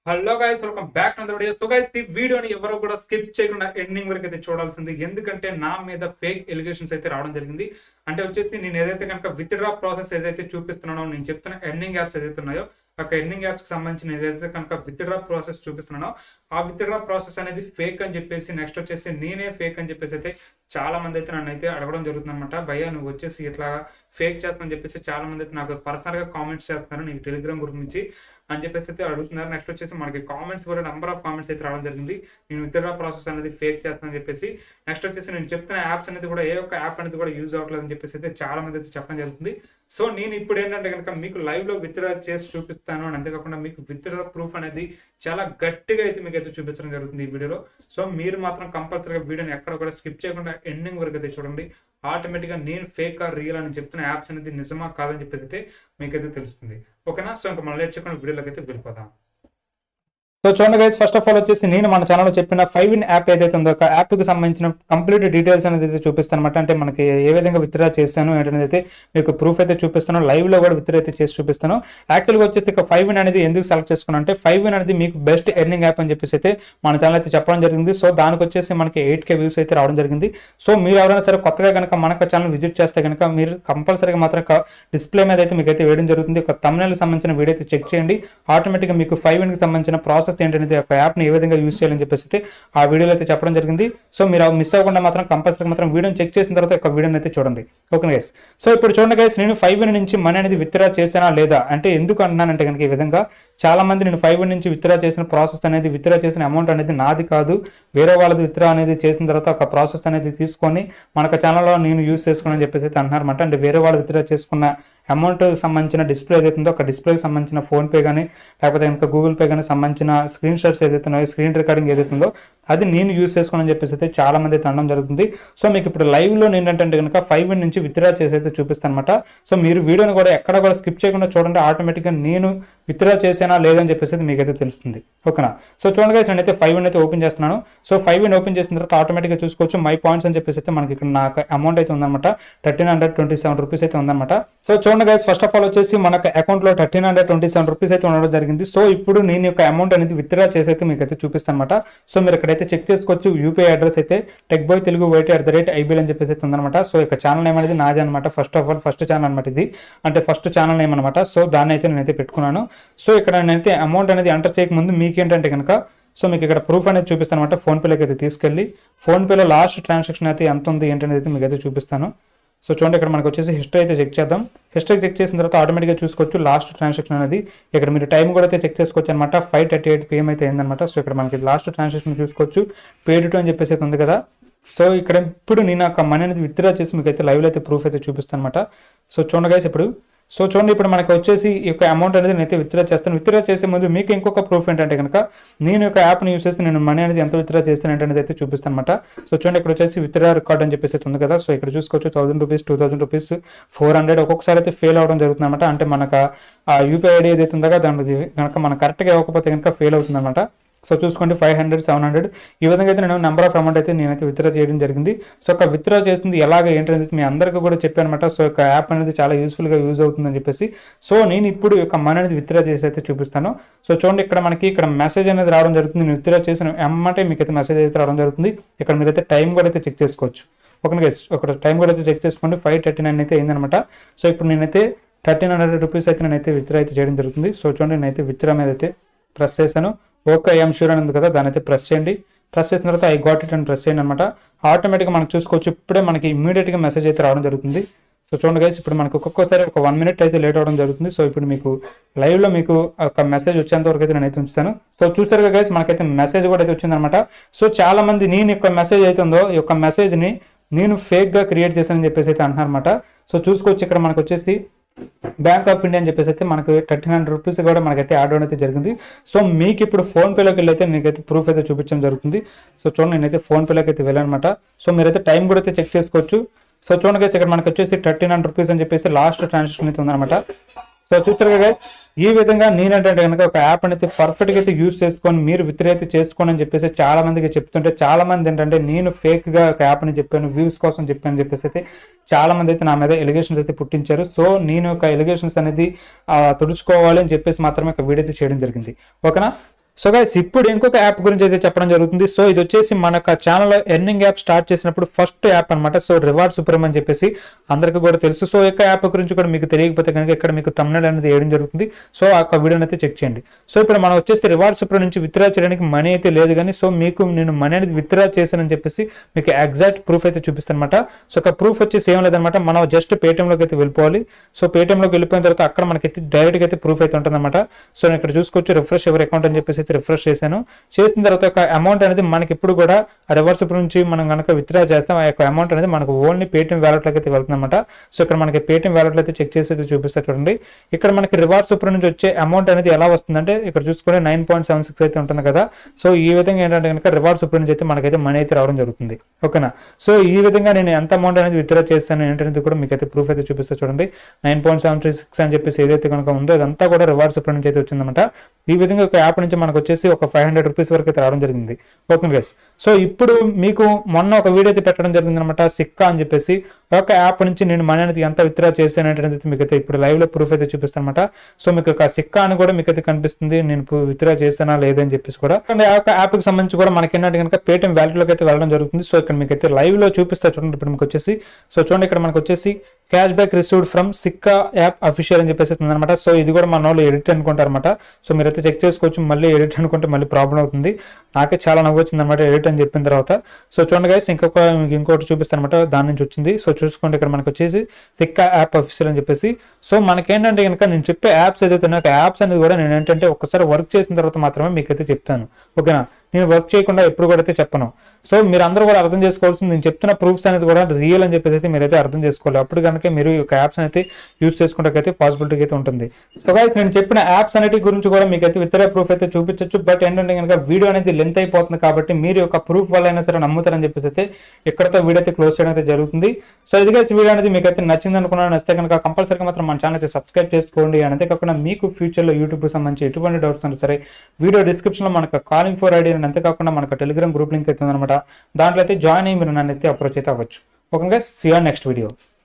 hello guys welcome back to video so guys ఈ వీడియోని ఎవరు కూడా స్కిప్ చేయకుండా ఎండింగ్ వరకు అయితే చూడాల్సింది ఎందుకంటే నా మీద ఫేక్ ఎలిగేషన్స్ అయితే రావడం జరిగింది అంటే వచ్చేసి నేను ఏదైతే కనుక విత్డ్రా ప్రాసెస్ ఏదైతే చూపిస్తున్నానో నేను చెప్తున్న ఎండింగ్ యాప్స్ ఏదైతే ఉన్నాయో ఒక ఎండింగ్ యాప్స్ కి సంబంధించిన ఏదైతే కనుక విత్డ్రా ప్రాసెస్ చూపిస్తున్నానో ఆ విత్డ్రా ప్రాసెస్ అనేది ఫేక్ అని చెప్పేసి నెక్స్ట్ వచ్చేసి నేనే ఫేక్ అని చెప్పేసి అయితే చాలా మంది అయితే నన్ను అయితే అడగడం జరుగుతుంది అనమాట భయ్యా నువ్వు వచ్చేసి ఇట్లా ఫేక్ చేస్తానని చెప్పేసి చాలా మంది అయితే నాకు పర్సనల్ గా కామెంట్స్ చేస్తున్నారు నీకు టెలిగ్రామ్ గురించి అని చెప్పేసి అయితే అడుగుతున్నారు నెక్స్ట్ వచ్చేసి మనకి కామెంట్స్ కూడా నెంబర్ ఆఫ్ కామెంట్స్ అయితే రావడం జరిగింది నేను విత్డ్రా ప్రాసెస్ అనేది ఫేక్ చేస్తానని చెప్పేసి నెక్స్ట్ వచ్చేసి నేను చెప్తున్న యాప్స్ అనేది కూడా ఏ ఒక్క యాప్ అనేది కూడా యూజ్ అవ్వట్లేదు అని చెప్పేసి అయితే చాలా మంది అయితే చెప్పడం జరుగుతుంది సో నేను ఇప్పుడు ఏంటంటే కనుక మీకు లైవ్ లో విత్డ్రా చేసి చూపిస్తాను అని అంతేకాకుండా మీకు విత్డ్రా ప్రూఫ్ అనేది చాలా గట్టిగా అయితే మీకు అయితే చూపించడం జరుగుతుంది ఈ వీడియోలో సో మీరు మాత్రం కంపల్సరీగా వీడియోని ఎక్కడ కూడా స్కిప్ చేయకుండా ఎండింగ్ వరకు అయితే చూడండి ఆటోమేటిక్గా నేను ఫేక్ ఆర్ రియల్ అని చెప్తున్న యాప్స్ అనేది నిజమా కాదని చెప్పేసి అయితే మీకైతే తెలుస్తుంది ఓకేనా సో ఇంకా మళ్ళీ చెప్పకుండా వీడియోలోకి అయితే వెళ్ళిపోదాం సో చూడండి గైస్ ఫస్ట్ ఆఫ్ ఆల్ వచ్చేసి నేను మన ఛానల్లో చెప్పిన ఫైవ్ ఇన్ యాప్ ఏదైతే ఉందో ఒక యాప్ కి సంబంధించిన కంప్లీట్ డీటెయిల్స్ అనేది అయితే చూపిస్తాను అనమాట అంటే మనకి ఏ విధంగా విత్డ్రా చేశాను ఏంటనేది అయితే మీకు ప్రూఫ్ అయితే చూపిస్తాను లైవ్ లో కూడా విత్డ్రా అయితే చేసి చూపిస్తాను యాక్చువల్గా వచ్చేసి ఇక ఫైవ్ ఇన్ అనేది ఎందుకు సెలెక్ట్ చేసుకున్నా అంటే ఫైవ్ ఇన్ అనేది మీకు బెస్ట్ ఎర్నింగ్ యాప్ అని చెప్పేసి అయితే మన ఛానల్ అయితే చెప్పడం జరిగింది సో దానికి వచ్చేసి మనకి ఎయిట్ కే వ్యూస్ అయితే రావడం జరిగింది సో మీరు ఎవరైనా సరే కొత్తగా కనుక మనకు ఛానల్ విజిట్ చేస్తే కనుక మీరు కంపల్సరీగా మాత్రం డిస్ప్లే మీద అయితే మీకు అయితే వేయడం జరుగుతుంది ఒక తమిళకి సంబంధించిన వీడియో అయితే చెక్ చేయండి ఆటోమేటిక్గా మీకు ఫైవ్ ఇన్కి సంబంధించిన ప్రాసెస్ ఏంటనేది ఒక యాప్ని ఏ విధంగా యూస్ చేయాలని చెప్పేసి అయితే ఆ వీడియోలో అయితే చెప్పడం జరిగింది సో మీరు అవి మిస్ అవ్వకుండా మాత్రం కంపల్సరీ మాత్రం వీడియోని చెక్ చేసిన తర్వాత ఒక వీడియోని అయితే చూడండి ఓకే గైస్ సో ఇప్పుడు చూడండి గైస్ నేను ఫైవ్ ఇన్ నుంచి మనీ అనేది విత్డ్రా చేశానా లేదా అంటే ఎందుకు అంటున్నానంటే కనుక ఈ విధంగా చాలా మంది నేను ఫైవ్ ఇన్ నుంచి విత్డ్రా చేసిన ప్రాసెస్ అనేది విత్డ్రా చేసిన అమౌంట్ అనేది నాది కాదు వేరే వాళ్ళది విత్డ్రా అనేది చేసిన తర్వాత ఒక ప్రాసెస్ అనేది తీసుకొని మనకు ఛానల్లో నేను యూస్ చేసుకుని చెప్పేసి అయితే అంటున్నారన్నమాట అంటే వేరే వాళ్ళు విత్డ్రా చేసుకున్న అమౌంట్ సంబంధించిన డిస్ప్లే ఏదైతే ఉందో ఒక డిస్ప్లేకి సంబంధించిన ఫోన్ పే కానీ లేకపోతే ఇంకా గూగుల్ పే కానీ సంబంధించిన స్క్రీన్ షాట్స్ ఏదైతే ఉన్నాయో స్క్రీన్ రికార్డింగ్ ఏదైతే ఉందో అది నేను యూస్ చేసుకోనని చెప్పేసి అయితే చాలా మంది అయితే అనడం జరుగుతుంది సో మీకు ఇప్పుడు లైవ్ లో నేను ఏంటంటే కనుక ఫైవ్ నుంచి విత్డ్రా చేసి అయితే చూపిస్తాను అనమాట సో మీరు వీడియోని కూడా ఎక్కడ కూడా స్కిప్ చేయకుండా చూడండి ఆటోమేటిక్గా నేను విత్డ్రా చేసానా లేదని చెప్పేసి అయితే మీకైతే తెలుస్తుంది ఓకేనా సో చూడండి guys, నేనైతే ఫైవ్ అయితే ఓపెన్ చేస్తున్నాను సో ఫైవ్ ఓపెన్ చేసిన తర్వాత ఆటోమేటిక్గా చూసుకోవచ్చు మై పాయింట్స్ అని చెప్పేసి అయితే మనకి ఇక్కడ నాకు అమౌంట్ అయితే ఉందన్నమాట thirteen hundred twenty seven rupees అయితే ఉందన్నమాట సో చూడండి గైస్ ఫస్ట్ ఆఫ్ ఆల్ వచ్చేసి మనకు అకౌంట్ లో thirteen hundred twenty seven rupees అయితే ఉండడం జరిగింది సో ఇప్పుడు నేను యొక్క అమౌంట్ అనేది విత్డ్రా చేసి అయితే మీకు అయితే చూపిస్తాను అనమాట సో మీరు ఇక్కడైతే చెక్ చేసుకోవచ్చు యూపీఐ అడ్రస్ అయితే tech boy Telugu white at the rate IBL అని చెప్పేసి అయితే ఉందన్నమాట సో ఇక ఛానల్ నేమ్ అనేది నాదే అనమాట first of all first channel అనమాట ఇది అంటే ఫస్ట్ ఛానల్ నేమ్ అనమాట సో దాన్ని అయితే నేనైతే పెట్టుకున్నాను సో ఇక్కడ నేనైతే అమౌంట్ అనేది ఎంటర్ చేయకముందు మీకేంటంటే కనుక సో మీకు ఇక్కడ ప్రూఫ్ అనేది చూపిస్తాను అనమాట ఫోన్పేలోకి అయితే తీసుకెళ్ళి ఫోన్పేలో లాస్ట్ ట్రాన్సాక్షన్ అయితే ఎంత ఉంది ఏంటనేది అయితే మీకు అయితే చూపిస్తాను సో చూడండి ఇక్కడ మనకు వచ్చేసి హిస్టరీ అయితే చెక్ చేద్దాం హిస్టరీ చెక్ చేసిన తర్వాత ఆటోమేటిక్గా చూసుకోవచ్చు లాస్ట్ ట్రాన్సాక్షన్ అనేది ఇక్కడ మీరు టైం కూడా అయితే చెక్ చేసుకోవచ్చు అనమాట ఫైవ్ థర్టీ ఎయిట్ పిఎం అయితే అయిందనమాట సో ఇక్కడ మనకి లాస్ట్ ట్రాన్సాక్షన్ చూసుకోవచ్చు పేడ్ టు అని చెప్పేసి అయితే ఉంది కదా సో ఇక్కడ ఇప్పుడు నేను ఆ మనీ అనేది విత్డ్రా చేసి మీకు అయితే లైవ్లో అయితే ప్రూఫ్ అయితే చూపిస్తాను అనమాట సో చూడండి guys ఇప్పుడు సో చూడండి ఇప్పుడు మనకి వచ్చేసి ఈ యొక్క అమౌంట్ అనేది నేనైతే విత్డ్రా చేస్తాను విత్డ్రా చేసే ముందు మీకు ఇంకొక ప్రూఫ్ ఏంటంటే కనుక నేను యొక్క యాప్ని యూస్ చేస్తే నేను మనీ అనేది ఎంత విత్డ్రా చేస్తాను ఏంటనేది అయితే చూపిస్తాను అనమాట సో చూడండి ఇక్కడ వచ్చేసి విత్డ్రా రికార్డ్ అని చెప్పేసి అయితే ఉంది కదా సో ఇక్కడ చూసుకోవచ్చు thousand rupees two thousand rupees four hundred ఒక్కొక్కసారి అయితే ఫెయిల్ అవడం జరుగుతుంది అనమాట అంటే మనకు ఆ యూపీఐ ఐడి ఏదైతే ఉందో దానికి కనుక మనం కరెక్ట్గా ఇవ్వకపోతే కనుక ఫెయిల్ అవుతుంది అనమాట సో చూసుకోండి ఫైవ్ హండ్రెడ్ సెవెన్ హండ్రెడ్ ఈ విధంగా అయితే నేను నెంబర్ ఆఫ్ అమౌంట్ అయితే నేనైతే విత్డ్రా చేయడం జరిగింది సో ఒక విత్డ్రా చేస్తుంది ఎలాగ ఏంటనేది మీ అందరికీ కూడా చెప్పాను అనమాట సో ఒక యాప్ అనేది చాలా యూస్ఫుల్గా యూజ్ అవుతుందని చెప్పేసి సో నేను ఇప్పుడు ఒక మనీ అనేది విత్డ్రా చేసి అయితే చూపిస్తాను సో చూడండి ఇక్కడ మనకి ఇక్కడ మెసేజ్ అనేది రావడం జరుగుతుంది నేను విత్డ్రా చేసిన ఎమ్మంటే మీకు అయితే మెసేజ్ అయితే రావడం జరుగుతుంది ఇక్కడ మీరైతే టైం కూడా అయితే చెక్ చేసుకోవచ్చు ఓకే గైస్ ఒక టైం కూడా అయితే చెక్ చేసుకోండి ఫైవ్ థర్టీ నైన్ అయితే అయిందనమాట సో ఇప్పుడు నేనైతే థర్టీన్ హండ్రెడ్ రూపీస్ అయితే నేనైతే విత్డ్రా అయితే చేయడం జరుగుతుంది సో చూడండి నేనైతే విత్డ్రా మీద అయితే ప్రెస్ చేశాను ఓకే ఐఎమ్ షూర్ అని ఉంది కదా దాని అయితే ప్రెస్ చేయండి ప్రెస్ చేసిన తర్వాత ఐ గాట్ ఇట్ అని ప్రెస్ చేయండి అనమాట ఆటోమేటిక్గా మనం చూసుకోవచ్చు ఇప్పుడే మనకి ఇమీడియట్గా మెసేజ్ అయితే రావడం జరుగుతుంది సో చూడండి గైస్ ఇప్పుడు మనకు ఒక్కొక్కసారి ఒక వన్ మినిట్ అయితే లేట్ అవడం జరుగుతుంది సో ఇప్పుడు మీకు లైవ్లో మీకు ఒక మెసేజ్ వచ్చేంత వరకు అయితే నేనైతే ఉంచుతాను సో చూసారుగా గైస్ మనకైతే మెసేజ్ కూడా అయితే వచ్చిందనమాట సో చాలా మంది నేను యొక్క మెసేజ్ అయితే ఉందో ఈ యొక్క మెసేజ్ని నేను ఫేక్గా క్రియేట్ చేశానని చెప్పేసి అయితే అంటున్నారన్నమాట సో చూసుకోవచ్చు ఇక్కడ మనకు వచ్చేసి బ్యాంక్ ఆఫ్ ఇండియా అని చెప్పేసి అయితే మనకు థర్టీన్ హండ్రెడ్ రూపీస్ కూడా మనకైతే యాడ్ అవడం అయితే జరిగింది సో మీకు ఇప్పుడు ఫోన్ పేలోకి వెళ్ళి అయితే మీకైతే ప్రూఫ్ అయితే చూపించడం జరుగుతుంది సో చూడండి నేనైతే ఫోన్ పేలోకి అయితే వెళ్ళానమాట సో మీరైతే టైం కూడా అయితే చెక్ చేసుకోవచ్చు సో చూడండి guys, ఇక్కడ మనకు వచ్చేసి థర్టీన్ హండ్రెడ్ రూపీస్ అని చెప్పేసి లాస్ట్ ట్రాన్సాక్షన్ అయితే ఉందన్నమాట సో చూస్తారు కదా ఈ విధంగా నేనంటే కనుక ఒక యాప్ అనేది పర్ఫెక్ట్ గా అయితే యూస్ చేసుకొని మీరు విత్డ్రా అయితే చేసుకోండి అని చెప్పేసి చాలా మందికి చెప్తుంటే చాలా మంది ఏంటంటే నేను ఫేక్ గా ఒక యాప్ అని చెప్పాను వ్యూస్ కోసం చెప్పాను అని చెప్పేసి అయితే చాలా మంది అయితే నా మీద ఎలిగేషన్స్ అయితే పుట్టించారు సో నేను ఒక ఎలిగేషన్స్ అనేది ఆ, తుడుచుకోవాలి అని చెప్పేసి మాత్రమే ఒక వీడియో అయితే చేయడం జరిగింది ఓకేనా సో గైస్ ఇప్పుడు ఇంకొక యాప్ గురించి అయితే చెప్పడం జరుగుతుంది సో ఇది వచ్చేసి మన ఛానల్లో ఎర్నింగ్ యాప్ స్టార్ట్ చేసినప్పుడు ఫస్ట్ యాప్ అన్నమాట సో రివార్డ్ సుప్రీం అని చెప్పేసి అందరికీ కూడా తెలుసు సో ఈ యొక్క యాప్ గురించి కూడా మీకు తెలియకపోతే కనుక ఇక్కడ మీకు తమిళ అనేది వేయడం జరుగుతుంది సో ఆ యొక్క వీడియోని అయితే చెక్ చేయండి సో ఇప్పుడు మనం వచ్చేసి రివార్డ్ సుప్రీం నుంచి విత్డ్రా చేయడానికి మనీ అయితే లేదు కానీ సో మీకు నేను మనీ అనేది విత్డ్రా చేశానని చెప్పేసి మీకు ఎగ్జాక్ట్ ప్రూఫ్ అయితే చూపిస్తాను అనమాట సో ఒక ప్రూఫ్ వచ్చేసి ఏం లేదనమాట మనం జస్ట్ పేటీఎంలోకి అయితే వెళ్ళిపోవాలి సో పేటీఎంలోకి వెళ్ళిపోయిన తర్వాత అక్కడ మనకైతే డైరెక్ట్గా అయితే ప్రూఫ్ అయితే ఉంటుందన్నమాట సో నేను ఇక్కడ చూసుకోవచ్చు రిఫ్రెష్ ఎవరి అకౌంట్ అని చెప్పేసి అయితే రిఫ్రెష్ చేశాను చేసిన తర్వాత ఒక అమౌంట్ అనేది మనకి ఇప్పుడు కూడా ఆ రివర్స్ నుంచి మనం కనుక విత్డ్రా చేస్తాం ఆ యొక్క అమౌంట్ అనేది మనకు ఓన్లీ పేటీఎం వ్యాలెట్లోకి అయితే వెళ్తుందన్నమాట సో ఇక్కడ మనకి పేటీఎం వ్యాలెట్లో అయితే చెక్ చేసి అయితే చూపిస్తా చూడండి ఇక్కడ మనకి రివార్డ్ సూపర్ నుంచి వచ్చే అమౌంట్ అనేది ఎలా వస్తుందంటే ఇక్కడ చూసుకుంటే నైన్ పాయింట్ సెవెన్ సిక్స్ అయితే ఉంటుంది కదా సో ఈ విధంగా ఏంటంటే కనుక రివార్డ్ సూపర్ నుంచి అయితే మనకైతే మనీ అయితే రావడం జరుగుతుంది ఓకేనా సో ఈ విధంగా నేను ఎంత అమౌంట్ అనేది విత్డ్రా చేస్తాను ఏంటనేది కూడా మీకు అయితే ప్రూఫ్ అయితే చూపిస్తా చూడండి nine point seven three six అని చెప్పేసి ఏదైతే కనుక ఉందో అదంతా కూడా రివార్డ్ సూపర్ నుంచి అయితే వచ్చిందన్నమాట ఈ విధంగా ఒక యాప్ నుంచి మనకు వచ్చేసి ఒక ఫైవ్ హండ్రెడ్ రూపీస్ వరకు అయితే రావడం జరిగింది ఓకే గైస్ సో ఇప్పుడు మీకు మొన్న ఒక వీడియో అయితే పెట్టడం జరిగింది అనమాట సిక్కా అని చెప్పేసి ఒక యాప్ నుంచి నేను మనీ అనేది ఎంత విత్డ్రా చేశాను అనేది మీకు అయితే ఇప్పుడు లైవ్ లో ప్రూఫ్ అయితే చూపిస్తాను అనమాట సో మీకు ఒక సిక్కా అని కూడా మీకు అయితే కనిపిస్తుంది నేను విత్డ్రా చేశానా లేదని చెప్పేసి కూడా ఆ యొక్క యాప్ కి సంబంధించి కూడా మనకి ఏంటంటే కనుక పేటిఎం వ్యాలెట్లోకి అయితే వెళ్ళడం జరుగుతుంది సో ఇక్కడ మీకు అయితే లైవ్ లో చూపిస్తా చూడండి ఇప్పుడు మీకు వచ్చేసి సో చూడండి ఇక్కడ మనకు వచ్చేసి cash back received from Sikka app official అని చెప్పేసి అనమాట సో ఇది కూడా మన వాళ్ళు ఎడిట్ అనుకుంటారు అనమాట సో మీరైతే చెక్ చేసుకోవచ్చు మళ్ళీ ఎడిట్ అనుకుంటే మళ్ళీ ప్రాబ్లం అవుతుంది నాకే చాలా నవ్వు వచ్చింది అనమాట ఎడిట్ అని చెప్పిన తర్వాత సో చూడండి గైస్ ఇంకొక మీకు ఇంకోటి చూపిస్తాను అనమాట దాని నుంచి వచ్చింది సో చూసుకోండి ఇక్కడ మనకు వచ్చేసి సిక్కా యాప్ అఫీషియల్ అని చెప్పేసి సో మనకేంటంటే కనుక నేను చెప్పే యాప్స్ ఏదైతే ఉన్నాయో యాప్స్ అనేది కూడా నేను ఏంటంటే ఒకసారి వర్క్ చేసిన తర్వాత మాత్రమే మీకైతే చెప్తాను ఓకేనా నేను వర్క్ చేయకుండా ఎప్పుడు కూడా అయితే చెప్పను సో మీరు అందరూ కూడా అర్థం చేసుకోవాల్సింది నేను చెప్తున్న ప్రూఫ్స్ అనేది కూడా రియల్ అని చెప్పేసి అయితే మీరైతే అర్థం చేసుకోవాలి అప్పుడు కనుక మీరు ఈ యొక్క యాప్స్ అయితే యూస్ చేసుకుంటే పాసిబిలిటీ అయితే ఉంటుంది సో గైస్ నేను చెప్పిన యాప్స్ అన్నిటి గురించి కూడా మీకు అయితే విత్తర ప్రూఫ్ అయితే చూపించవచ్చు బట్ ఏంటంటే కనుక వీడియో అనేది లెంత్ అయిపోతుంది కాబట్టి మీరు యొక్క ప్రూఫ్ వల్ల అయినా సరే నమ్ముతారని చెప్పేసి అయితే ఇక్కడతో వీడియో అయితే క్లోజ్ చేయడం అయితే జరుగుతుంది సో ఇది గైస్ వీడియో అనేది మీకు అయితే నచ్చింది అనుకున్నాను నచ్చితే కనుక కంపల్సరీగా మాత్రం మన ఛానల్ అయితే సబ్స్క్రైబ్ చేసుకోండి అండ్ అంతేకాకుండా మీకు ఫ్యూచర్లో యూట్యూబ్కి సంబంధించి ఎటువంటి డౌట్స్ ఉన్నా సరే వీడియో డిస్క్రిప్షన్లో మనకు కాలింగ్ ఫోర్ ఐడి అండ్ అంతేకాకుండా మనకు టెలిగ్రామ్ గ్రూప్ లింక్ అయితే ఉందన్నమాట దాంట్లో అయితే జాయిన్ అయ్యి మీరు నన్ను అయితే అప్రోచ్ అయితే అవ్వచ్చు okay guys see on next video